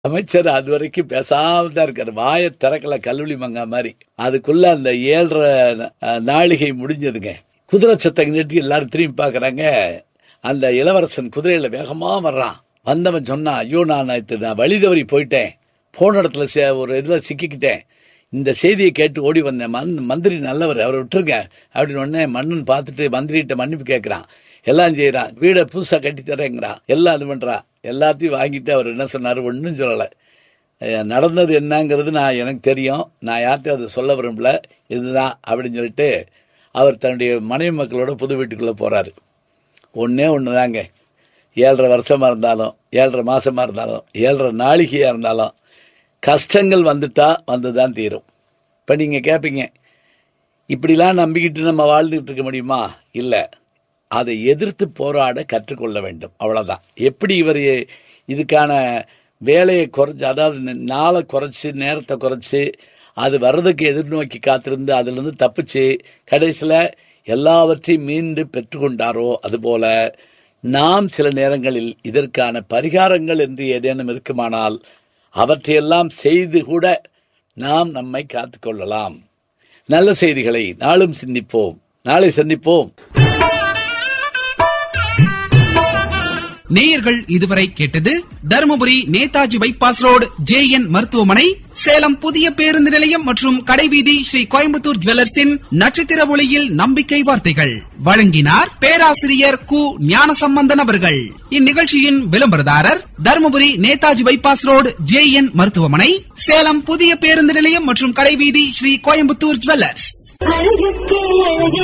அமைச்சர் அது வரைக்கும் பேசாம தான் இருக்காரு வாயை திறக்கல கல்லூரி மங்கா மாதிரி அதுக்குள்ள அந்த ஏழரை அஹ், நாழிகை முடிஞ்சதுங்க குதிரை சத்தம் நிறுத்தி எல்லாரும் திரும்பி பார்க்கறாங்க அந்த இளவரசன் குதிரையில வேகமா வர்றான் வந்தவன் சொன்னான் ஐயோ நான் நேத்து நான் வழி தவறி போயிட்டேன் போன இடத்துல சே- ஒரு இதுல சிக்கிக்கிட்டேன் இந்த செய்தியை கேட்டு ஓடி வந்தேன் மன் மந்திரி நல்லவர் அவரை விட்டுருங்க அப்படின்னு உடனே மன்னன் பார்த்துட்டு மந்திரிகிட்ட மன்னிப்பு கேட்கறான் எல்லாம் செய்யறான் வீடை புதுசா கட்டி தரேங்கிறான் எல்லாம் இது பண்றான் எல்லாத்தையும் வாங்கிட்டு அவர் என்ன சொன்னாரு ஒன்றும் சொல்லலை அஹ் நடந்தது என்னங்கிறது நான் எனக்கு தெரியும் நான் யார்கிட்டையும் அதை சொல்ல விரும்பல இதுதான் அப்படின்னு சொல்லிட்டு அவர் தன்னுடைய மனைவி மக்களோட புது வீட்டுக்குள்ளே போகிறாரு ஒன்றே ஒன்று தாங்க ஏழரை வருஷமாக இருந்தாலும் ஏழரை மாசமா இருந்தாலும் ஏழரை நாளிகையாக இருந்தாலும் கஷ்டங்கள் வந்துட்டா வந்து தான் தீரும் இப்போ நீங்கள் கேட்பீங்க இப்படிலாம் நம்பிக்கிட்டு நம்ம வாழ்ந்துட்டு இருக்க முடியுமா இல்லை அதை எதிர்த்து போராட கற்றுக்கொள்ள வேண்டும் அவ்வளவுதான் எப்படி இவர் இதுக்கான வேலையை குறைச்சி அதாவது ந- நாளை குறைச்சி நேரத்தை குறைச்சி அது வர்றதுக்கு எதிர்நோக்கி காத்திருந்து அதிலிருந்து தப்பிச்சு கடைசியில் எல்லாவற்றையும் மீண்டு பெற்றுக்கொண்டாரோ அதுபோல நாம் சில நேரங்களில் இதற்கான பரிகாரங்கள் என்று ஏதேனும் இருக்குமானால் அவற்றையெல்லாம் செய்து கூட நாம் நம்மை காத்துக்கொள்ளலாம் நல்ல செய்திகளை நாளும் சிந்திப்போம் நாளை சந்திப்போம் நேயர்கள் இதுவரை கேட்டது Dharmapuri Netaji bypass road J N மருத்துவமனை சேலம் புதிய பேருந்து நிலையம் மற்றும் கடைவீதி ஸ்ரீ கோயம்புத்தூர் ஜுவல்லர்ஸின் நட்சத்திர ஒளியில் நம்பிக்கை வார்த்தைகள் வழங்கினார் பேராசிரியர் கு ஞானசம்பந்தன் அவர்கள் இந்நிகழ்ச்சியின் விளம்பரதாரர் Dharmapuri Netaji bypass road J N மருத்துவமனை சேலம் புதிய பேருந்து நிலையம் மற்றும் கடைவீதி ஸ்ரீ கோயம்புத்தூர் ஜுவல்லர்ஸ் அழகுக்கே அழகே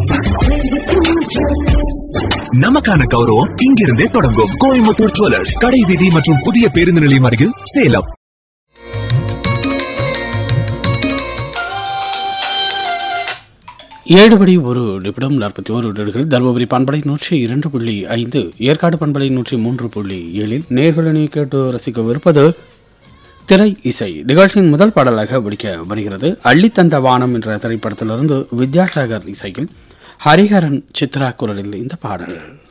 நமக்கான கௌரவம் இங்கிருந்தே தொடங்கும் கோயம்புத்தூர் ஜுவல்லர்ஸ் கடை வீதி மற்றும் புதிய பேருந்து நிலையம் அருகில் சேலம் ஏழு படி ஒரு நிமிடம் நாற்பத்தி ஓரு நிமிடங்கள் தருமபுரி பண்பலை நூற்றி இரண்டு புள்ளி ஐந்து ஏற்காடு பண்பலை நூற்றி மூன்று புள்ளி ஏழில் நேர்களை கேட்டு ரசிக்கவிருப்பது திரை இசை நிகழ்ச்சியின் முதல் பாடலாக ஒழிக்க வருகிறது அள்ளித்தந்த வானம் என்ற திரைப்படத்திலிருந்து வித்யாசாகர் இசையில் ஹரிஹரன் சித்ரா குரலில் இந்த பாடல்